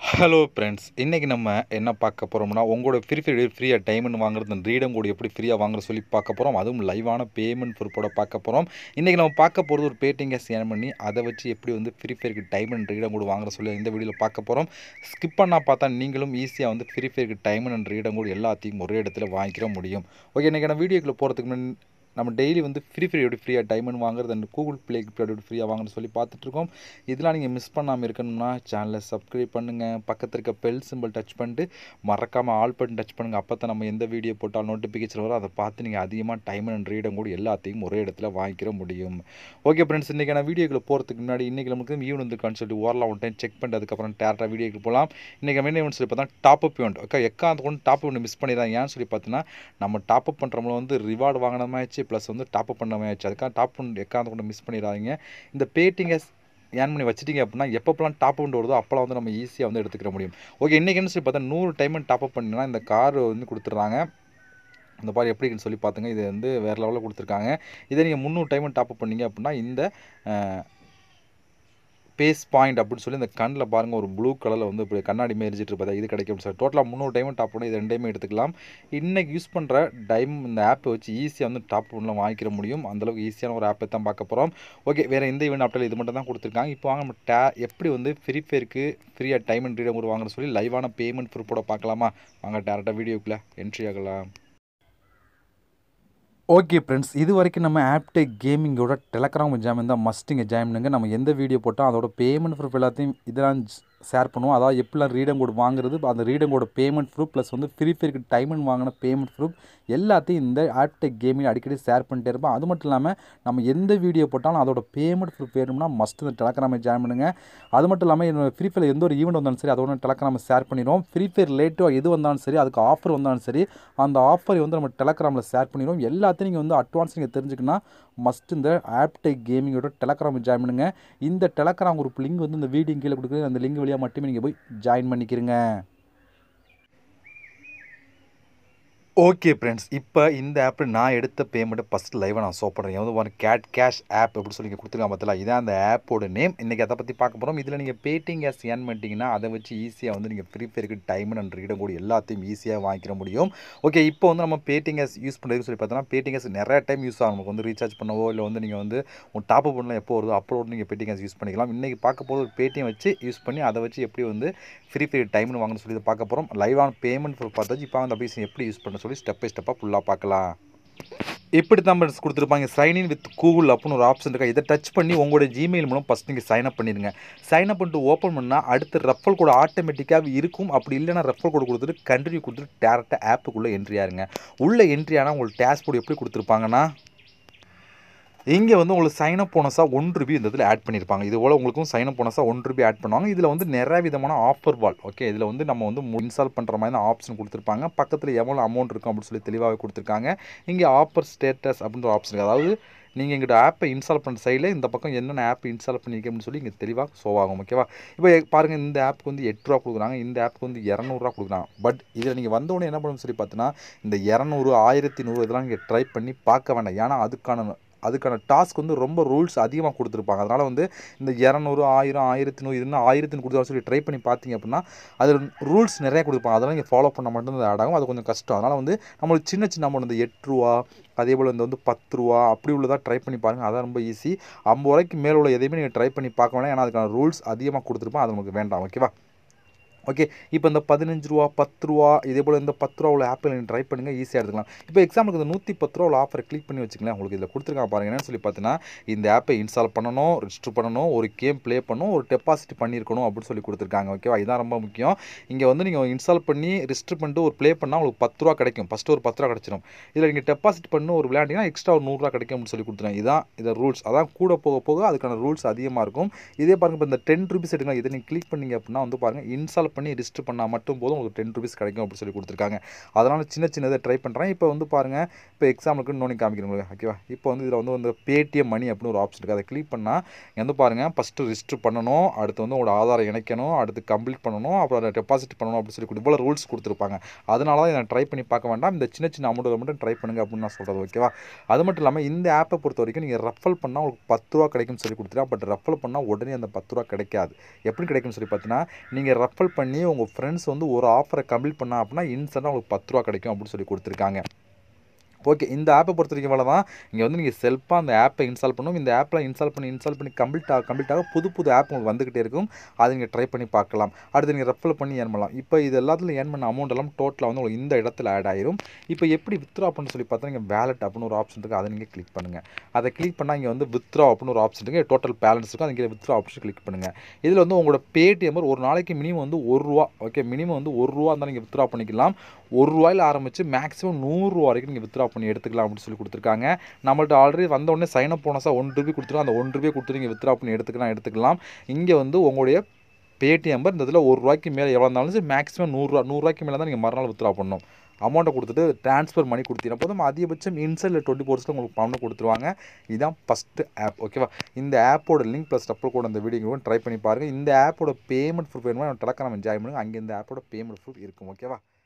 hello friends இன்றைக்கி நம்ம என்ன பார்க்க போகிறோம்னா உங்களோட ஃப்ரீ ஃபயர் ஃப்ரீயாக டைமண்ட் வாங்குறது அந்த ரீடம் கூட எப்படி ஃப்ரீயாக வாங்குற சொல்லி பார்க்க போகிறோம் அதுவும் லைவான பேமெண்ட் ப்ரூஃபோட பார்க்க போகிறோம் இன்றைக்கி நம்ம பார்க்க போகிறது ஒரு பேட்டிங்கை ஸ்கேன் பண்ணி அதை வச்சு எப்படி வந்து ஃப்ரீ ஃபயருக்கு டைமண்ட் ரீடம் கூட வாங்குற சொல்லி இந்த வீடியோவில் பார்க்க போகிறோம் ஸ்கிப் பண்ணால் பார்த்தா நீங்களும் ஈஸியாக வந்து ஃப்ரீ ஃபயருக்கு டைமண்ட் அண்ட் ரீடம் கூட எல்லாத்தையும் ஒரே இடத்துல வாங்கிக்கிற முடியும் ஓகே இன்றைக்கி நான் வீடியோக்குள்ளே போகிறதுக்கு முன்னாடி நம்ம டெய்லி வந்து ஃப்ரீ ஃபயர் எப்படி ஃப்ரீயாக டைமண்ட் வாங்குறது அண்ட் கூகுள் ப்ளே எப்படி ஃப்ரீயாக வாங்குறது சொல்லி பார்த்துட்ருக்கோம் இதெல்லாம் நீங்கள் மிஸ் பண்ணாமல் இருக்கணும்னா சேனலை சப்ஸ்கிரைப் பண்ணுங்கள் பக்கத்தில் இருக்க பெல் சிம்பிள் டச் பண்ணிட்டு மறக்காமல் ஆல் பட்டன் டச் பண்ணுங்கள் அப்போ தான் நம்ம எந்த வீடியோ போட்டால் நோட்டிஃபிகேஷன் வரும் அதை பார்த்து நீங்கள் அதிகமாக டைம் அண்ட் ரீடம் கூட எல்லாத்தையும் ஒரே இடத்துல வாங்கிக்கிற முடியும் ஓகே ஃப்ரெண்ட்ஸ் இன்றைக்கி நான் வீடியோக்குள்ள போகிறதுக்கு முன்னாடி இன்றைக்கி நமக்கு ஈவன் வந்துருக்கான்னு சொல்லிட்டு ஓரலாம் ஒன் டைம் செக் பண்ணிட்டு அதுக்கப்புறம் டேரக்டாக வீடியோக்கு போகலாம் இன்றைக்கி என்ன ஈவெண்ட் சொல்லி பார்த்தா டாப் அப் ஈவெண்ட் ஓகே எக்காந்து கொண்டு டாப் அப் மிஸ் பண்ணிடுறாங்க ஏன்னு சொல்லி பார்த்தீங்கன்னா நம்ம டாப் அப் பண்ணுறவங்கள வந்து ரிவார்டு வாங்கினமாச்சு ப்ளஸ் வந்து டாப் அப் பண்ணமாச்சு அதுக்காக டாப் பண்ண எக்காந்து கொண்டு மிஸ் பண்ணிடாதீங்க இந்த பேட்டிங்கை ஏன் பண்ணி வச்சிட்டிங்க அப்படின்னா எப்பப்பெல்லாம் டாப் அப் வருதோ அப்போலாம் வந்து நம்ம ஈஸியாக வந்து எடுத்துக்கிற முடியும் ஓகே இன்றைக்கி என்ன சொல்லி பார்த்தா நூறு டைம் டாப் அப் பண்ணினா இந்த கார் வந்து கொடுத்துட்றாங்க இந்த பாரு எப்படின்னு சொல்லி பார்த்துங்க இது வந்து வேறு லெவலில் கொடுத்துருக்காங்க இதே நீங்கள் முந்நூறு டைம் டாப் அப் பண்ணீங்க அப்படின்னா இந்த பேஸ் பாயிண்ட் அப்படின்னு சொல்லி இந்த கண்ணில் பாருங்கள் ஒரு ப்ளூ கலரில் வந்து இப்படி கண்ணாடி மேரிச்சிட்டு இருப்பதா இது கிடைக்கும் சார் டோட்டலாக முந்நூறு டைமும் டாப் பண்ணி இது ரெண்டையுமே எடுத்துக்கலாம் இன்றைக்கி யூஸ் பண்ணுற டைம் இந்த ஆப்பை வச்சு ஈஸியாக வந்து டாப் பண்ணலாம் வாங்கிக்கிற முடியும் அந்தளவுக்கு ஈஸியான ஒரு ஆப்பை தான் பார்க்க போகிறோம் ஓகே வேறு எந்த ஈவெண்ட் ஆப்டில் இது மட்டும் தான் கொடுத்துருக்காங்க இப்போ வாங்க நம்ம டே எப்படி வந்து ஃப்ரீ ஃபயருக்கு ஃப்ரீயாக டைம் அண்ட் ரீடம் கூட வாங்குற சொல்லி லைவான பேமெண்ட் ப்ரூஃபோட பார்க்கலாமா வாங்க டேரெக்டாக வீடியோக்குள்ளே என்ட்ரி ஆகலாம் ஓகே ஃப்ரெண்ட்ஸ் இது வரைக்கும் நம்ம ஆப்டெக் கேமிங்கோட டெலகிராம் ஜாம் தான் மஸ்ட்டுங்க ஜாயினுங்க நம்ம எந்த வீடியோ போட்டோம் அதோட பேமெண்ட் ப்ரூஃப் எல்லாத்தையும் இதெல்லாம் ஷேர் பண்ணுவோம் அதாவது எப்படிலாம் ரீடம் கோட் வாங்குறது அந்த redeem code payment proof plus வந்து ஃப்ரீ ஃபயருக்கு டைமண்ட் வாங்கின பேமெண்ட் ப்ரூஃப் எல்லாத்தையும் இந்த ஆப்டெக் கேமிங் அடிக்கடி ஷேர் பண்ணிட்டே இருப்போம் அது மட்டும் இல்லாமல் நம்ம எந்த வீடியோ போட்டாலும் அதோட பேமெண்ட் ப்ரூஃப் வேணும்னா மஸ்ட் இந்த டெலகிராமை ஜாயின் பண்ணுங்கள் அது மட்டும் இல்லாமல் என்னோட ஃப்ரீ ஃபயர் எந்த ஒரு ஈவெண்ட் வந்தாலும் சரி அதோட டெலகிராமை ஷேர் பண்ணிடுவோம் ஃப்ரீ ஃபயர் ரிலேட்டிவாக எது வந்தாலும் சரி அதுக்கு ஆஃபர் வந்தாலும் சரி அந்த ஆஃபரை வந்து நம்ம டெலகிராமில் ஷேர் பண்ணிடுவோம் எல்லாத்தையும் நீங்கள் வந்து அட்வான்ஸ் நீங்கள் தெரிஞ்சுக்கணும்னா மஸ்ட் இந்த ஆப்டெக் கேமிங்கோட டெலகிராம் ஜாயின் பண்ணுங்கள் இந்த டெலகிராம் குரூப் லிங்க் வந்து இந்த வீடியோ கீழே கொடுக்குறது அந்த லிங்க் வழியாக மட்டுமே நீங்கள் போய் ஜாயின் பண்ணிக்கிறீங்க ஓகே ஃப்ரெண்ட்ஸ் இப்போ இந்த ஆப்பில் நான் எடுத்த பேமெண்ட்டை ஃபஸ்ட் லைவாக நான் ஷோ பண்ணுறேன் வந்து ஒரு கேட் கேஷ் ஆப் எப்படி சொல்லி கொடுத்துருக்காங்க பார்த்தல இதான் அந்த ஆப்போட நேம் இன்றைக்கி அதை பற்றி பார்க்க போகிறோம் இதில் நீங்கள் பேட்டிங் கேஸ் ஏன் பண்ணிட்டீங்கன்னா அதை வச்சு ஈஸியாக வந்து நீங்கள் ஃப்ரீ ஃபயருக்கு டைம் அண்ட் ரீடம் கூட எல்லாத்தையும் ஈஸியாக வாங்கிக்கிற முடியும் ஓகே இப்போ வந்து நம்ம பேட்டிங் கேஸ் யூஸ் பண்ணுறதுக்கு சொல்லி பார்த்தோன்னா பேட்டிங் கேஸ் நிறைய டைம் யூஸ் ஆகும் நமக்கு வந்து ரீசார்ஜ் பண்ணவோ இல்லை வந்து நீங்கள் வந்து உங்கள் டாப் பண்ணலாம் எப்போ வருதோ அப்போ நீங்கள் பேட்டிங் கேஸ் யூஸ் பண்ணிக்கலாம் இன்றைக்கி பார்க்க போகிற ஒரு பேடிஎம் வச்சு யூஸ் பண்ணி அதை வச்சு எப்படி வந்து ஃப்ரீ ஃபயர் டைம்னு வாங்கணும்னு சொல்லி பார்க்க போகிறோம் லைவான பேமெண்ட் ப்ரூஃப் பார்த்தாச்சு இப்போ வந்து அப்படி எப்படி யூஸ் பண்ண சொல்லி ஸ்டெப் பை ஸ்டெப்பாக ஃபுல்லாக பார்க்கலாம் இப்படி தான் ஃப்ரெண்ட்ஸ் கொடுத்துருப்பாங்க சைன்இன் வித் கூகுள் அப்படின்னு ஒரு ஆப்ஷன் இருக்கா இதை டச் பண்ணி உங்களோட ஜிமெயில் மூலம் ஃபஸ்ட் நீங்கள் சைன் அப் பண்ணிடுங்க சைன் அப் பண்ணிட்டு ஓப்பன் பண்ணால் அடுத்து ரெஃபல் கோடு ஆட்டோமேட்டிக்காக இருக்கும் அப்படி இல்லைனா ரெஃபல் கோடு கொடுத்துட்டு கண்டினியூ கொடுத்துட்டு டேரெக்டாக ஆப்புக்குள்ளே என்ட்ரி ஆயிருங்க உள்ளே என்ட்ரி ஆனால் உங்களுக்கு டேஷ்போர்டு எப்படி கொடுத்துருப்பாங்கன்னா இங்கே வந்து உங்களுக்கு சைன் அப் போனஸாக ஒன் ருபி இந்த இதில் ஆட் பண்ணியிருப்பாங்க இது போல் உங்களுக்கும் சைன் அப் போனஸாக ஒன் ருபி ஆட் பண்ணுவாங்க இதில் வந்து நிறைய விதமான ஆஃபர் வால் ஓகே இதில் வந்து நம்ம வந்து இன்ஸ்டால் பண்ணுற மாதிரி தான் ஆப்ஷன் கொடுத்துருப்பாங்க பக்கத்தில் எவ்வளோ அமௌண்ட் இருக்கும் அப்படின்னு சொல்லி தெளிவாகவே கொடுத்துருக்காங்க இங்கே ஆஃபர் ஸ்டேட்டஸ் அப்படின்ற ஆப்ஷன் இருக்குது அதாவது நீங்கள் எங்கிட்ட ஆப்பை இன்ஸ்டால் பண்ணுற சைடில் இந்த பக்கம் என்னென்ன ஆப் இன்ஸ்டால் பண்ணியிருக்கேன் அப்படின்னு சொல்லி இங்கே தெளிவாக ஷோ ஆகும் ஓகேவா இப்போ பாருங்கள் இந்த ஆப்புக்கு வந்து எட்டு ரூபா கொடுக்குறாங்க இந்த ஆப்புக்கு வந்து இரநூறுவா கொடுக்குறாங்க பட் இதில் நீங்கள் வந்தோடனே என்ன பண்ணணும்னு சொல்லி பார்த்தீங்கன்னா இந்த இரநூறு ஆயிரத்தி நூறு இதெல்லாம் நீங்கள் ட்ரை பண்ணி பார்க்க வேண்டாம் ஏன்னா அதுக்கான அதுக்கான டாஸ்க் வந்து ரொம்ப ரூல்ஸ் அதிகமாக கொடுத்துருப்பாங்க அதனால் வந்து இந்த இரநூறு ஆயிரம் ஆயிரத்தி நூறு இதுனா ஆயிரத்தின்னு கொடுத்தா சொல்லி ட்ரை பண்ணி பார்த்தீங்க அப்படின்னா அதில் ரூல்ஸ் நிறைய கொடுப்பாங்க அதெல்லாம் நீங்கள் ஃபாலோ பண்ண மட்டும் ஆட் ஆகும் அது கொஞ்சம் கஷ்டம் அதனால் வந்து நம்மளுக்கு சின்ன சின்ன அமௌண்ட் இந்த எட்டு ரூபா அதே போல் இந்த வந்து பத்து ரூபா அப்படி உள்ளதாக ட்ரை பண்ணி பாருங்கள் அதான் ரொம்ப ஈஸி ஐம்பது ரூபாய்க்கு மேலே உள்ள எதையுமே நீங்கள் ட்ரை பண்ணி பார்க்க வேணாம் ஏன்னா அதுக்கான ரூல்ஸ் அதிகமாக கொடுத்துருப்போம் அது நமக்கு வேண்டாம் ஓகேவா ஓகே இப்போ இந்த பதினஞ்சு ரூபா பத்து ரூபா இதே போல் இந்த பத்து ரூபா உள்ள ஆப்பில் நீங்கள் ட்ரை பண்ணுங்கள் ஈஸியாக எடுத்துக்கலாம் இப்போ எக்ஸாம்பிளுக்கு இந்த நூற்றி பத்து ரூபா உள்ள ஆஃபரை கிளிக் பண்ணி வச்சுக்கலாம் உங்களுக்கு இதில் கொடுத்துருக்காங்க பாருங்க என்னன்னு சொல்லி பார்த்தீங்கன்னா இந்த ஆப்பை இன்ஸ்டால் பண்ணணும் ரிஜிஸ்டர் பண்ணணும் ஒரு கேம் ப்ளே பண்ணணும் ஒரு டெபாசிட் பண்ணியிருக்கணும் அப்படின்னு சொல்லி கொடுத்துருக்காங்க ஓகேவா இதான் ரொம்ப முக்கியம் இங்கே வந்து நீங்கள் இன்ஸ்டால் பண்ணி ரிஜிஸ்டர் பண்ணிட்டு ஒரு ப்ளே பண்ணால் உங்களுக்கு பத்து ரூபா கிடைக்கும் ஃபஸ்ட்டு ஒரு பத்து ரூபா கிடச்சிடும் இதில் நீங்கள் டெபாசிட் பண்ணி ஒரு விளையாண்டிங்கன்னா எக்ஸ்ட்ரா ஒரு நூறுரூவா கிடைக்கும் அப்படின்னு சொல்லி கொடுத்துருங்க இதான் இதை ரூல்ஸ் அதான் கூட போக போக அதுக்கான ரூல்ஸ் அதிகமாக இருக்கும் இதே பாருங்கள் இப்போ இந்த டென் ருபீஸ் எடுக்கலாம் இதை நீங்கள் கிளிக் பண்ணிங்க அப்படின்னா வந்து பாருங்கள் இன்ஸ்டால் பண்ணி ரிஜிஸ்டர் பண்ணால் மட்டும் போதும் உங்களுக்கு டென் ருபீஸ் கிடைக்கும் அப்படின்னு சொல்லி கொடுத்துருக்காங்க அதனால் சின்ன சின்னதை ட்ரை பண்ணுறேன் இப்போ வந்து பாருங்கள் இப்போ எக்ஸாம்பிளுக்கு நோனி காமிக்கிறேன் உங்களுக்கு ஓகேவா இப்போ வந்து இதில் வந்து வந்து பேடிஎம் மணி அப்படின்னு ஒரு ஆப்ஷன் இருக்குது அதை கிளிக் பண்ணால் இங்கே வந்து பாருங்கள் ஃபஸ்ட்டு ரிஜிஸ்டர் பண்ணணும் அடுத்து வந்து உங்களோட ஆதாரம் இணைக்கணும் அடுத்து கம்ப்ளீட் பண்ணணும் அப்புறம் அதை டெபாசிட் பண்ணணும் அப்படின்னு சொல்லி இவ்வளோ ரூல்ஸ் கொடுத்துருப்பாங்க அதனால தான் இதை ட்ரை பண்ணி பார்க்க வேண்டாம் இந்த சின்ன சின்ன அமௌண்ட்டை மட்டும் ட்ரை பண்ணுங்க அப்படின்னு நான் சொல்கிறது ஓகேவா அது மட்டும் இல்லாமல் இந்த ஆப்பை பொறுத்த வரைக்கும் நீங்கள் ரெஃபல் பண்ணால் உங்களுக்கு பத்து ரூபா கிடைக்கும்னு சொல்லி கொடுத்துருக்கா பட் ரெஃபல் பண்ணால் உடனே அந்த பத்து ரூபா கிடைக்காது எப்படி கிடைக்கும்னு சொல்லி பார்த்தீங்கன்னா நீங்கள் ரெஃபல் பண்ணி பண்ணி உங்கள் ஃப்ரெண்ட்ஸ் வந்து ஒரு ஆஃபரை கம்ப்ளீட் பண்ணா அப்படின்னா இன்ஸ்டண்ட்டாக உங்களுக்கு பத்து ரூபா கிடைக்கும் அப்படின்னு சொல்லி கொடுத்துருக்காங்க ஓகே இந்த ஆப்பை பொறுத்த வரைக்கும் இவ்வளோ தான் இங்கே வந்து நீங்கள் செல்ஃபாக அந்த ஆப்பை இன்ஸ்டால் பண்ணணும் இந்த ஆப்பில் இன்ஸ்டால் பண்ணி இன்ஸ்டால் பண்ணி கம்ப்ளீட் ஆக கம்ப்ளீட் ஆக புது புது ஆப் உங்களுக்கு வந்துக்கிட்டே இருக்கும் அதை நீங்கள் ட்ரை பண்ணி பார்க்கலாம் அடுத்து நீங்கள் ரெஃபர் பண்ணி ஏர்ன் பண்ணலாம் இப்போ இது எல்லாத்துலையும் ஏர்ன் பண்ண அமௌண்ட் எல்லாம் டோட்டலாக வந்து உங்களுக்கு இந்த இடத்துல ஆட் ஆயிரும் இப்போ எப்படி வித்ரா அப்படின்னு சொல்லி பார்த்தா நீங்கள் வேலட் அப்படின்னு ஒரு ஆப்ஷன் இருக்குது அதை நீங்கள் கிளிக் பண்ணுங்கள் அதை கிளிக் பண்ணால் இங்கே வந்து வித்ரா அப்படின்னு ஒரு ஆப்ஷன் இருக்குது டோட்டல் பேலன்ஸ் இருக்கும் அதுக்கு வித்ரா ஆப்ஷன் கிளிக் பண்ணுங்கள் இதில் வந்து உங்களோட பேடிஎம் ஒரு நாளைக்கு மினிமம் வந்து ஒரு ரூபா ஓகே மினிமம் வந்து ஒரு ரூபா இருந்தால் நீங்கள் வித்ரா பண்ணிக்கலாம் ஒரு ரூபாயில் ஆரம்பித்து மேக்ஸிமம் நூறுரூவா வரைக்கும் நீங்கள் வித்ரா பண்ணி எடுத்துக்கலாம் அப்படின்னு சொல்லி கொடுத்துருக்காங்க நம்மள்ட்ட ஆல்ரெடி வந்த உடனே சைன் அப் போனஸாக ஒன் ருபி கொடுத்துருவோம் அந்த ஒன் ருபியை கொடுத்து நீங்கள் வித்ரா பண்ணி எடுத்துக்கலாம் எடுத்துக்கலாம் இங்கே வந்து உங்களுடைய பேடிஎம் நம்பர் இந்த இதில் ஒரு ரூபாய்க்கு மேலே எவ்வளோ இருந்தாலும் சரி மேக்ஸிமம் நூறுரூவா நூறுரூவாய்க்கு மேலே தான் நீங்கள் மறுநாள் வித்ரா பண்ணணும் அமௌண்ட்டை கொடுத்துட்டு ட்ரான்ஸ்ஃபர் பண்ணி கொடுத்தீங்கன்னா போதும் அதிகபட்சம் இன்சைடில் டுவெண்ட்டி ஃபோர்ஸில் உங்களுக்கு பணம் கொடுத்துருவாங்க இதுதான் ஃபஸ்ட்டு ஆப் ஓகேவா இந்த ஆப்போட லிங்க் ப்ளஸ் டப்பல் கூட அந்த வீடியோ ட்ரை பண்ணி பாருங்கள் இந்த ஆப்போட பேமெண்ட் ப்ரூஃப் வேணுமா டெலக்ராம் ஜாயின் பண்ணுங்கள் அங்கே இந்த ஆப்போட பேமெண்ட் ப்ரூஃப் இருக்கும் ஓகேவா